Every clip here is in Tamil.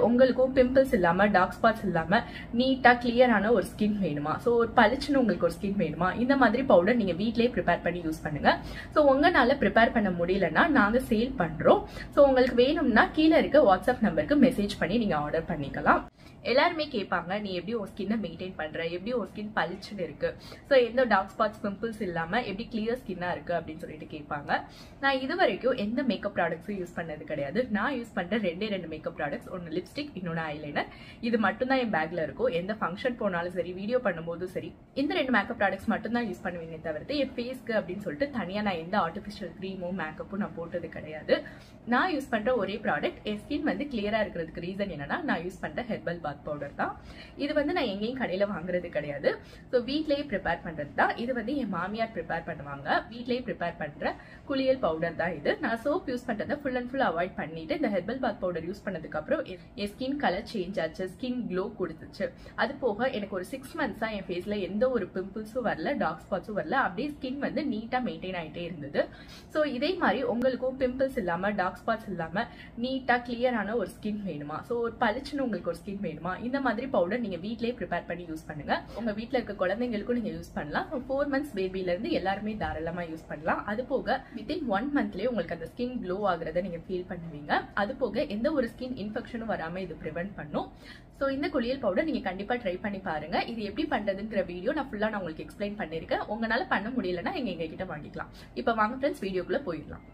உங்களுக்கும் பிம்பிள்ஸ் இல்லாம டார்க் ஸ்பாட்ஸ் இல்லாம நீட்டா கிளியரான ஒரு ஸ்கின் வேணுமா ஸோ ஒரு பளிச்சுன்னு உங்களுக்கு ஒரு ஸ்கின் வேணுமா இந்த மாதிரி பவுடர் நீங்க வீட்லயே ப்ரிப்பேர் பண்ணி யூஸ் பண்ணுங்க ஸோ உங்களால ப்ரிப்பேர் பண்ண முடியலன்னா நாங்க சேல் பண்றோம் ஸோ உங்களுக்கு வேணும்னா கீழே இருக்க வாட்ஸ்அப் நம்பருக்கு மெசேஜ் பண்ணி நீங்க ஆர்டர் பண்ணிக்கலாம் எல்லாருமே கேட்பாங்க நீ எப்படி உன் ஸ்கின்னை மெயின்டைன் பண்ற எப்படி உன் ஸ்கின் பளிச்சுன்னு இருக்கு ஸோ எந்த டார்க் ஸ்பாட்ஸ் பிம்பிள்ஸ் இல்லாம எப்படி கிளியர் ஸ்கின்னா இருக்கு அப்படின்னு சொல்லிட்டு கேட்பாங்க நான் இது வரைக்கும் எந்த மேக்கப் ப்ராடக்ட்ஸும் யூஸ் பண்ணது கிடையாது நான் யூஸ் பண்ற ரெண்டே ரெண்டு மேக்கப் ப்ராடக்ட்ஸ் ஒன்று லிப்ஸ்டிக் இன்னொன்று ஐலைனர் இது மட்டும் தான் என் பேக்ல இருக்கும் எந்த ஃபங்க்ஷன் போனாலும் சரி வீடியோ பண்ணும்போதும் சரி இந்த ரெண்டு மேக்கப் ப்ராடக்ட்ஸ் மட்டும் தான் யூஸ் பண்ணுவேனே தவிர்த்து என் ஃபேஸ்க்கு அப்படின்னு சொல்லிட்டு தனியா நான் எந்த ஆர்டிஃபிஷியல் க்ரீமோ மேக்கப்பும் நான் போட்டது கிடையாது நான் யூஸ் பண்ற ஒரே ப்ராடக்ட் என் ஸ்கின் வந்து கிளியரா இருக்கிறதுக்கு ரீசன் என்னன்னா நான் யூஸ் பண்ற ஹெர்பல் பாத் பவுடர் தான் இது வந்து நான் எங்கேயும் கடையில வாங்குறது கிடையாது ஸோ வீட்லயே ப்ரிப்பேர் பண்றது தான் இது வந்து என் மாமியார் ப்ரிப்பேர் பண்ணுவாங்க வீட்லயே ப்ரிப்பேர் பண்ற குளியல் பவுடர் தான் இது நான் சோப் யூஸ் பண்றதை ஃபுல் அண்ட் ஃபுல் அவாய்ட் பண்ணிட்டு இந்த ஹெர்பல் பாத் பவுடர் யூஸ் பண்ணதுக்கு அப்புறம் என் ஸ்கின் கலர் சேஞ்ச் ஆச்சு ஸ்கின் க்ளோ கொடுத்துச்சு அது போக எனக்கு ஒரு சிக்ஸ் மந்த்ஸா என் ஃபேஸ்ல எந்த ஒரு பிம்பிள்ஸும் வரல டார்க் ஸ்பாட்ஸும் வரல அப்படியே ஸ்கின் வந்து நீட்டா மெயின்டைன் ஆயிட்டே இருந்தது ஸோ இதே மாதிரி உங்களுக்கும் பிம்பிள்ஸ் இல்லாம டார்க் ஸ்பாட்ஸ் இல்லாம நீட்டா கிளியரான ஒரு ஸ்கின் வேணுமா ஸோ ஒரு பளிச்சுன்னு உங்களுக்கு ஒரு ஸ்கின் வேணுமா இந்த மாதிரி பவுடர் நீங்க வீட்லயே ப்ரிப்பேர் பண்ணி யூஸ் பண்ணுங்க உங்க வீட்ல இருக்க குழந்தைங்களுக்கும் நீங்க யூஸ் பண்ணலாம் ஃபோர் மந்த்ஸ் பேபில இருந்து எல்லாருமே தாராளமா யூஸ் பண்ணலாம் அது போக வித்தின் ஒன் மந்த்லயே உங்களுக்கு அந்த ஸ்கின் க்ளோ ஆகுறத நீங்க ஃபீல் பண்ணுவீங்க அது போக எந்த ஒரு ஸ்கின் இன்ஃபெக்ஷனும் வராம இது ப்ரிவென்ட் பண்ணும் ஸோ இந்த குளியல் பவுடர் நீங்க கண்டிப்பா ட்ரை பண்ணி பாருங்க இது எப்படி பண்றதுங்கிற வீடியோ நான் ஃபுல்லா நான் உங்களுக்கு எக்ஸ்பிளைன் பண்ணிருக்கேன் உங்களால பண்ண முடியலன்னா எங்க எங்க கிட்ட வாங்கிக்கலாம் இப்போ வாங்க ஃப்ரெண்ட்ஸ் வீடியோக்குள்ள போயிடலாம்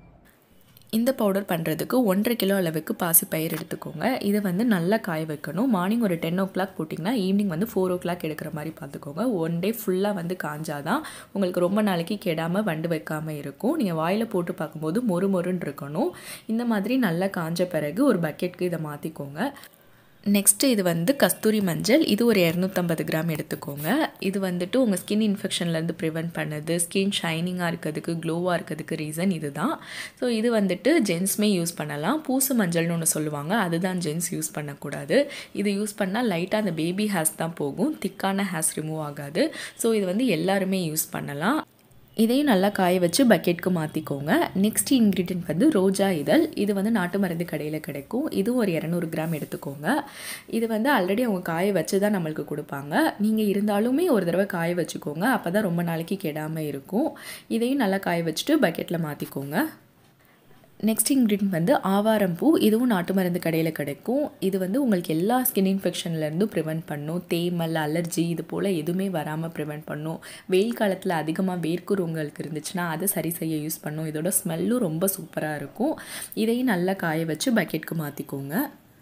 இந்த பவுடர் பண்ணுறதுக்கு ஒன்றரை கிலோ அளவுக்கு பாசி பயிர் எடுத்துக்கோங்க இதை வந்து நல்லா காய வைக்கணும் மார்னிங் ஒரு டென் ஓ கிளாக் போட்டிங்கன்னா ஈவினிங் வந்து ஃபோர் ஓ கிளாக் எடுக்கிற மாதிரி பார்த்துக்கோங்க ஒன் டே ஃபுல்லாக வந்து காஞ்சாதான் உங்களுக்கு ரொம்ப நாளைக்கு கெடாமல் வண்டு வைக்காமல் இருக்கும் நீங்கள் வாயில் போட்டு பார்க்கும்போது மொறு மொறுன்னு இருக்கணும் இந்த மாதிரி நல்லா காஞ்ச பிறகு ஒரு பக்கெட்டுக்கு இதை மாற்றிக்கோங்க நெக்ஸ்ட்டு இது வந்து கஸ்தூரி மஞ்சள் இது ஒரு இரநூத்தம்பது கிராம் எடுத்துக்கோங்க இது வந்துட்டு உங்கள் ஸ்கின் இன்ஃபெக்ஷன்லேருந்து ப்ரிவெண்ட் பண்ணுது ஸ்கின் ஷைனிங்காக இருக்கிறதுக்கு க்ளோவாக இருக்கிறதுக்கு ரீசன் இது தான் ஸோ இது வந்துட்டு ஜென்ஸுமே யூஸ் பண்ணலாம் பூசு மஞ்சள்னு ஒன்று சொல்லுவாங்க அதுதான் ஜென்ஸ் யூஸ் பண்ணக்கூடாது இது யூஸ் பண்ணால் லைட்டாக அந்த பேபி ஹேர்ஸ் தான் போகும் திக்கான ஹேர்ஸ் ரிமூவ் ஆகாது ஸோ இது வந்து எல்லாருமே யூஸ் பண்ணலாம் இதையும் நல்லா காய வச்சு பக்கெட்டுக்கு மாற்றிக்கோங்க நெக்ஸ்ட் இன்க்ரீடியன்ட் வந்து ரோஜா இதழ் இது வந்து நாட்டு மருந்து கடையில் கிடைக்கும் இது ஒரு இரநூறு கிராம் எடுத்துக்கோங்க இது வந்து ஆல்ரெடி அவங்க காய வச்சு தான் நம்மளுக்கு கொடுப்பாங்க நீங்கள் இருந்தாலுமே ஒரு தடவை காய வச்சுக்கோங்க அப்போ தான் ரொம்ப நாளைக்கு கெடாமல் இருக்கும் இதையும் நல்லா காய வச்சுட்டு பக்கெட்டில் மாற்றிக்கோங்க நெக்ஸ்ட் இன்க்ரீடியன்ட் வந்து ஆவாரம் பூ இதுவும் நாட்டு மருந்து கடையில் கிடைக்கும் இது வந்து உங்களுக்கு எல்லா ஸ்கின் இன்ஃபெக்ஷன்லேருந்தும் ப்ரிவெண்ட் பண்ணும் தேமல் அலர்ஜி இது போல் எதுவுமே வராமல் ப்ரிவெண்ட் பண்ணும் வெயில் காலத்தில் அதிகமாக வேர்க்குரு உங்களுக்கு இருந்துச்சுன்னா அதை சரி செய்ய யூஸ் பண்ணும் இதோட ஸ்மெல்லும் ரொம்ப சூப்பராக இருக்கும் இதையும் நல்லா காய வச்சு பக்கெட்டுக்கு மாற்றிக்கோங்க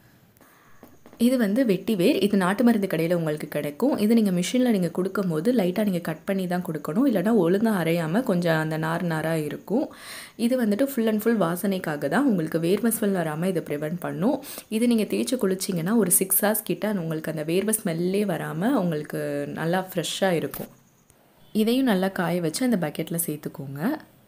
இது வந்து வெட்டி வேர் இது நாட்டு மருந்து கடையில் உங்களுக்கு கிடைக்கும் இது நீங்கள் மிஷினில் நீங்கள் கொடுக்கும்போது லைட்டாக நீங்கள் கட் பண்ணி தான் கொடுக்கணும் இல்லைனா ஒழுங்காக அரையாமல் கொஞ்சம் அந்த நார் நாராக இருக்கும் இது வந்துட்டு ஃபுல் அண்ட் ஃபுல் வாசனைக்காக தான் உங்களுக்கு வேர்வை ஸ்மெல் வராமல் இதை ப்ரிவெண்ட் பண்ணும் இது நீங்கள் தேய்ச்சி குளிச்சிங்கன்னா ஒரு சிக்ஸ் ஹவர்ஸ் கிட்ட உங்களுக்கு அந்த வேர்வை ஸ்மெல்லே வராமல் உங்களுக்கு நல்லா ஃப்ரெஷ்ஷாக இருக்கும் இதையும் நல்லா காய வச்சு அந்த பக்கெட்டில் சேர்த்துக்கோங்க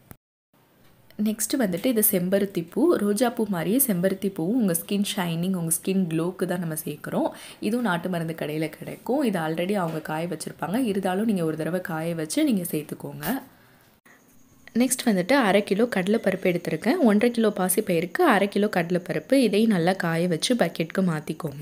நெக்ஸ்ட்டு வந்துட்டு இது செம்பருத்தி பூ ரோஜா பூ மாதிரியே செம்பருத்தி பூவும் உங்கள் ஸ்கின் ஷைனிங் உங்கள் ஸ்கின் க்ளோக்கு தான் நம்ம சேர்க்குறோம் இதுவும் நாட்டு மருந்து கடையில் கிடைக்கும் இது ஆல்ரெடி அவங்க காய வச்சுருப்பாங்க இருந்தாலும் நீங்கள் ஒரு தடவை காய வச்சு நீங்கள் சேர்த்துக்கோங்க நெக்ஸ்ட் வந்துட்டு அரை கிலோ கடலைப்பருப்பு எடுத்திருக்கேன் ஒன்றரை கிலோ பாசிப்பயிருக்கு அரை கிலோ கடலைப்பருப்பு இதையும் நல்லா காய வச்சு பக்கெட்டுக்கு மாற்றிக்கோங்க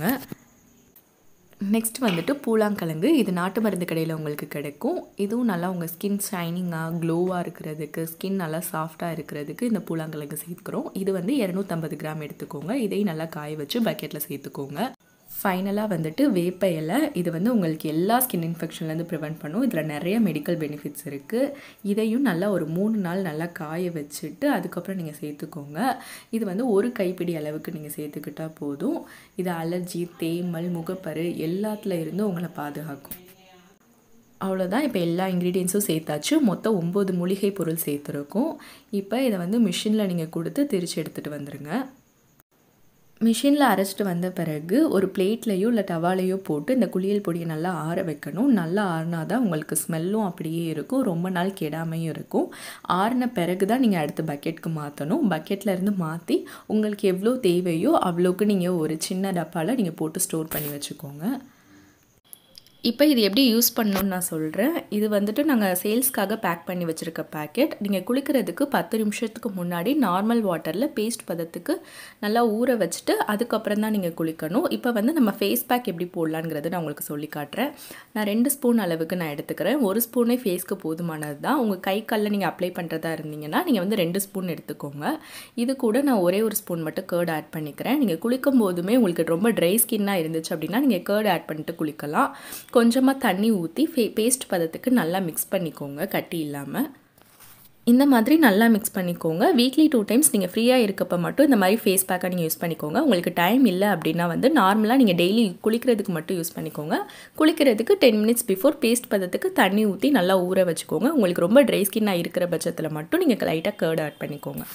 நெக்ஸ்ட் வந்துட்டு பூலாங்கிழங்கு இது நாட்டு மருந்து கடையில் உங்களுக்கு கிடைக்கும் இதுவும் நல்லா உங்கள் ஸ்கின் ஷைனிங்காக க்ளோவாக இருக்கிறதுக்கு ஸ்கின் நல்லா சாஃப்டாக இருக்கிறதுக்கு இந்த பூலாங்கிழங்கு சேர்த்துக்கிறோம் இது வந்து இரநூத்தம்பது கிராம் எடுத்துக்கோங்க இதையும் நல்லா காய வச்சு பக்கெட்டில் சேர்த்துக்கோங்க ஃபைனலாக வந்துட்டு வேப்ப இலை இது வந்து உங்களுக்கு எல்லா ஸ்கின் இன்ஃபெக்ஷன்லேருந்து ப்ரிவெண்ட் பண்ணும் இதில் நிறைய மெடிக்கல் பெனிஃபிட்ஸ் இருக்குது இதையும் நல்லா ஒரு மூணு நாள் நல்லா காய வச்சுட்டு அதுக்கப்புறம் நீங்கள் சேர்த்துக்கோங்க இது வந்து ஒரு கைப்பிடி அளவுக்கு நீங்கள் சேர்த்துக்கிட்டால் போதும் இது அலர்ஜி தேமல் முகப்பரு எல்லாத்துல இருந்தும் உங்களை பாதுகாக்கும் அவ்வளோதான் இப்போ எல்லா இன்க்ரீடியன்ஸும் சேர்த்தாச்சு மொத்தம் ஒம்பது மூலிகை பொருள் சேர்த்துருக்கோம் இப்போ இதை வந்து மிஷினில் நீங்கள் கொடுத்து திரிச்சு எடுத்துகிட்டு வந்துடுங்க மிஷினில் அரைச்சிட்டு வந்த பிறகு ஒரு பிளேட்லேயோ இல்லை டவாலையோ போட்டு இந்த குளியல் பொடியை நல்லா ஆற வைக்கணும் நல்லா ஆறினா தான் உங்களுக்கு ஸ்மெல்லும் அப்படியே இருக்கும் ரொம்ப நாள் கெடாமையும் இருக்கும் ஆறின பிறகு தான் நீங்கள் அடுத்த பக்கெட்டுக்கு மாற்றணும் பக்கெட்டில் இருந்து மாற்றி உங்களுக்கு எவ்வளோ தேவையோ அவ்வளோக்கு நீங்கள் ஒரு சின்ன டப்பாவில் நீங்கள் போட்டு ஸ்டோர் பண்ணி வச்சுக்கோங்க இப்போ இது எப்படி யூஸ் பண்ணணும்னு நான் சொல்கிறேன் இது வந்துட்டு நாங்கள் சேல்ஸ்க்காக பேக் பண்ணி வச்சுருக்க பேக்கெட் நீங்கள் குளிக்கிறதுக்கு பத்து நிமிஷத்துக்கு முன்னாடி நார்மல் வாட்டரில் பேஸ்ட் பதத்துக்கு நல்லா ஊற வச்சுட்டு அதுக்கப்புறம் தான் நீங்கள் குளிக்கணும் இப்போ வந்து நம்ம ஃபேஸ் பேக் எப்படி போடலாங்கிறது நான் உங்களுக்கு சொல்லி காட்டுறேன் நான் ரெண்டு ஸ்பூன் அளவுக்கு நான் எடுத்துக்கிறேன் ஒரு ஸ்பூனே ஃபேஸ்க்கு போதுமானது தான் உங்கள் கை காலில் நீங்கள் அப்ளை பண்ணுறதா இருந்தீங்கன்னா நீங்கள் வந்து ரெண்டு ஸ்பூன் எடுத்துக்கோங்க இது கூட நான் ஒரே ஒரு ஸ்பூன் மட்டும் கேர்ட் ஆட் பண்ணிக்கிறேன் நீங்கள் குளிக்கும் போதுமே உங்களுக்கு ரொம்ப ட்ரை ஸ்கின்னாக இருந்துச்சு அப்படின்னா நீங்கள் கேர்ட் ஆட் பண்ணிட்டு குளிக்கலாம் கொஞ்சமாக தண்ணி ஊற்றி ஃபே பேஸ்ட் பதத்துக்கு நல்லா மிக்ஸ் பண்ணிக்கோங்க கட்டி இல்லாமல் இந்த மாதிரி நல்லா மிக்ஸ் பண்ணிக்கோங்க வீக்லி டூ டைம்ஸ் நீங்கள் ஃப்ரீயாக இருக்கப்போ மட்டும் இந்த மாதிரி ஃபேஸ் பேக்காக நீங்கள் யூஸ் பண்ணிக்கோங்க உங்களுக்கு டைம் இல்லை அப்படின்னா வந்து நார்மலாக நீங்கள் டெய்லி குளிக்கிறதுக்கு மட்டும் யூஸ் பண்ணிக்கோங்க குளிக்கிறதுக்கு டென் மினிட்ஸ் பிஃபோர் பேஸ்ட் பதத்துக்கு தண்ணி ஊற்றி நல்லா ஊற வச்சுக்கோங்க உங்களுக்கு ரொம்ப ட்ரை ஸ்கின்னாக இருக்கிற பட்சத்தில் மட்டும் நீங்கள் லைட்டாக கேர்ட் ஆட் பண்ணிக்கோங்க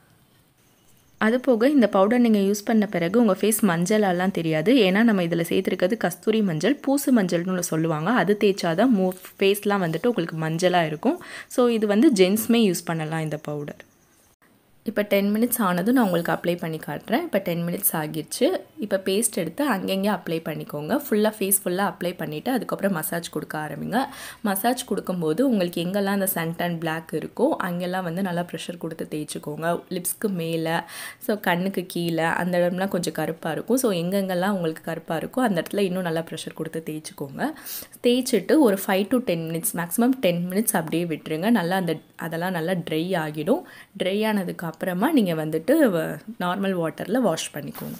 அது போக இந்த பவுடர் நீங்கள் யூஸ் பண்ண பிறகு உங்கள் ஃபேஸ் மஞ்சளாலாம் தெரியாது ஏன்னா நம்ம இதில் சேர்த்துருக்கிறது கஸ்தூரி மஞ்சள் பூசு மஞ்சள்னு சொல்லுவாங்க அது தேய்ச்சாதான் மூ ஃபேஸ்லாம் வந்துட்டு உங்களுக்கு மஞ்சளாக இருக்கும் ஸோ இது வந்து ஜென்ஸ்மே யூஸ் பண்ணலாம் இந்த பவுடர் இப்போ டென் மினிட்ஸ் ஆனதும் நான் உங்களுக்கு அப்ளை பண்ணி காட்டுறேன் இப்போ டென் மினிட்ஸ் ஆகிடுச்சு இப்போ பேஸ்ட் எடுத்து அங்கங்கே அப்ளை பண்ணிக்கோங்க ஃபுல்லாக ஃபேஸ் ஃபுல்லாக அப்ளை பண்ணிவிட்டு அதுக்கப்புறம் மசாஜ் கொடுக்க ஆரம்பிங்க மசாஜ் கொடுக்கும்போது உங்களுக்கு எங்கெல்லாம் அந்த சன் அண்ட் பிளாக் இருக்கோ அங்கெல்லாம் வந்து நல்லா ப்ரெஷர் கொடுத்து தேய்ச்சிக்கோங்க லிப்ஸ்க்கு மேலே ஸோ கண்ணுக்கு கீழே அந்த இடம்லாம் கொஞ்சம் கருப்பாக இருக்கும் ஸோ எங்கெங்கெல்லாம் உங்களுக்கு கருப்பாக இருக்கோ அந்த இடத்துல இன்னும் நல்லா ப்ரெஷர் கொடுத்து தேய்ச்சிக்கோங்க தேய்ச்சிட்டு ஒரு five to ten minutes maximum ten minutes அப்படியே விட்டுருங்க நல்லா அந்த அதெல்லாம் நல்லா ட்ரை ஆகிடும் ட்ரை ஆனதுக்கு அப்புறமா நீங்கள் வந்துட்டு நார்மல் வாட்டரில் வாஷ் பண்ணிக்கோங்க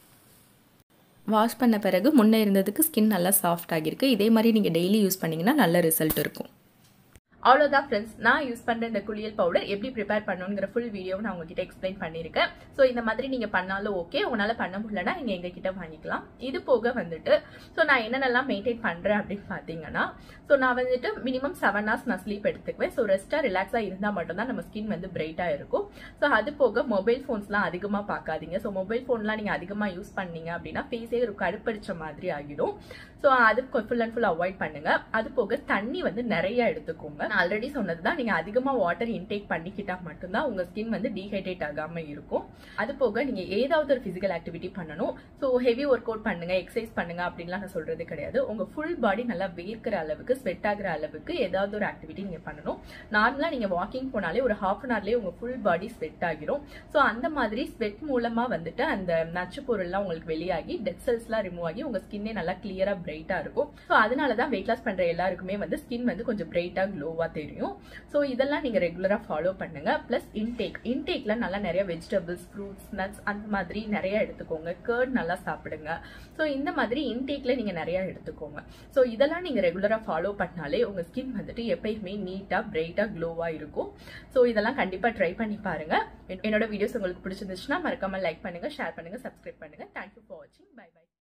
வாஷ் பண்ண பிறகு முன்னே இருந்ததுக்கு ஸ்கின் நல்லா சாஃப்ட் ஆகியிருக்கு இதே மாதிரி நீங்கள் டெய்லி யூஸ் பண்ணிங்கன்னா நல்ல ரிசல்ட் இருக்கும் அவ்வளோதான் ஃப்ரெண்ட்ஸ் நான் யூஸ் பண்ணுற இந்த குளியல் பவுடர் எப்படி ப்ரிப்பேர் பண்ணணுங்கிற ஃபுல் வீடியோ நான் உங்ககிட்ட எக்ஸ்பிளைன் பண்ணியிருக்கேன் ஸோ இந்த மாதிரி நீங்கள் பண்ணாலும் ஓகே உங்களால் பண்ண முடியலன்னா நீங்கள் எங்ககிட்ட வாங்கிக்கலாம் இது போக வந்துட்டு ஸோ நான் என்னென்னலாம் மெயின்டைன் பண்ணுறேன் அப்படின்னு பார்த்தீங்கன்னா ஸோ நான் வந்துட்டு மினிமம் செவன் ஹவர்ஸ் நான் ஸ்லீப் எடுத்துக்குவேன் ஸோ ரெஸ்ட்டாக ரிலாக்ஸாக இருந்தால் மட்டும்தான் நம்ம ஸ்கின் வந்து பிரைட்டாக இருக்கும் ஸோ அது போக மொபைல் ஃபோன்ஸ்லாம் அதிகமாக பார்க்காதீங்க ஸோ மொபைல் ஃபோன்லாம் நீங்கள் அதிகமாக யூஸ் பண்ணீங்க அப்படின்னா ஃபேஸே ஒரு கடுப்படிச்ச மாதிரி ஆகிடும் ஸோ அது ஃபுல் அண்ட் ஃபுல் அவாய்ட் பண்ணுங்க அது போக தண்ணி வந்து நிறைய எடுத்துக்கோங்க நான் ஆல்ரெடி சொன்னது தான் நீங்கள் அதிகமாக வாட்டர் இன்டேக் பண்ணிக்கிட்டா மட்டும்தான் உங்கள் ஸ்கின் வந்து டீஹைட்ரேட் ஆகாமல் இருக்கும் அது போக நீங்கள் ஏதாவது ஒரு ஃபிசிக்கல் ஆக்டிவிட்டி பண்ணணும் ஸோ ஹெவி ஒர்க் அவுட் பண்ணுங்க எக்ஸசைஸ் பண்ணுங்க அப்படின்லாம் நான் சொல்றது கிடையாது உங்கள் ஃபுல் பாடி நல்லா வேர்க்கிற அளவுக்கு ஸ்வெட் ஆகிற அளவுக்கு ஏதாவது ஒரு ஆக்டிவிட்டி நீங்கள் பண்ணணும் நார்மலாக நீங்கள் வாக்கிங் போனாலே ஒரு ஹாஃப் அன் ஹவர்லேயே உங்கள் ஃபுல் பாடி ஸ்வெட் ஆகிரும் ஸோ அந்த மாதிரி ஸ்வெட் மூலமாக வந்துட்டு அந்த நச்சு பொருள்லாம் உங்களுக்கு வெளியாகி டெட் செல்ஸ்லாம் ரிமூவ் ஆகி உங்கள் ஸ்கின்னே நல்லா கிளியராக பிரைட்டாக இருக்கும் ஸோ அதனால தான் வெயிட் லாஸ் பண்ணுற எல்லாருக்குமே வந்து ஸ்கின் வந்து கொஞ்சம் பிரைட்டாக க்ளோவாக தெரியும் ஸோ இதெல்லாம் நீங்கள் ரெகுலராக ஃபாலோ பண்ணுங்க ப்ளஸ் இன்டேக் இன்டேக்ல நல்லா நிறைய வெஜிடபிள்ஸ் ஃப்ரூட்ஸ் நட்ஸ் அந்த மாதிரி நிறைய எடுத்துக்கோங்க கேர்ட் நல்லா சாப்பிடுங்க ஸோ இந்த மாதிரி இன்டேக்ல நீங்கள் நிறைய எடுத்துக்கோங்க ஸோ இதெல்லாம் நீங்கள் ரெகுலராக ஃபாலோ பண்ணாலே உங்கள் ஸ்கின் வந்துட்டு எப்பயுமே நீட்டாக பிரைட்டாக க்ளோவாக இருக்கும் ஸோ இதெல்லாம் கண்டிப்பாக ட்ரை பண்ணி பாருங்க என்னோட வீடியோஸ் உங்களுக்கு பிடிச்சிருந்துச்சுன்னா மறக்காம லைக் பண்ணுங்க ஷேர் பண்ணுங்க சப்ஸ்கிரைப் பண்ணுங்க தேங்க்யூ ஃபார் வாட்சிங் பை பை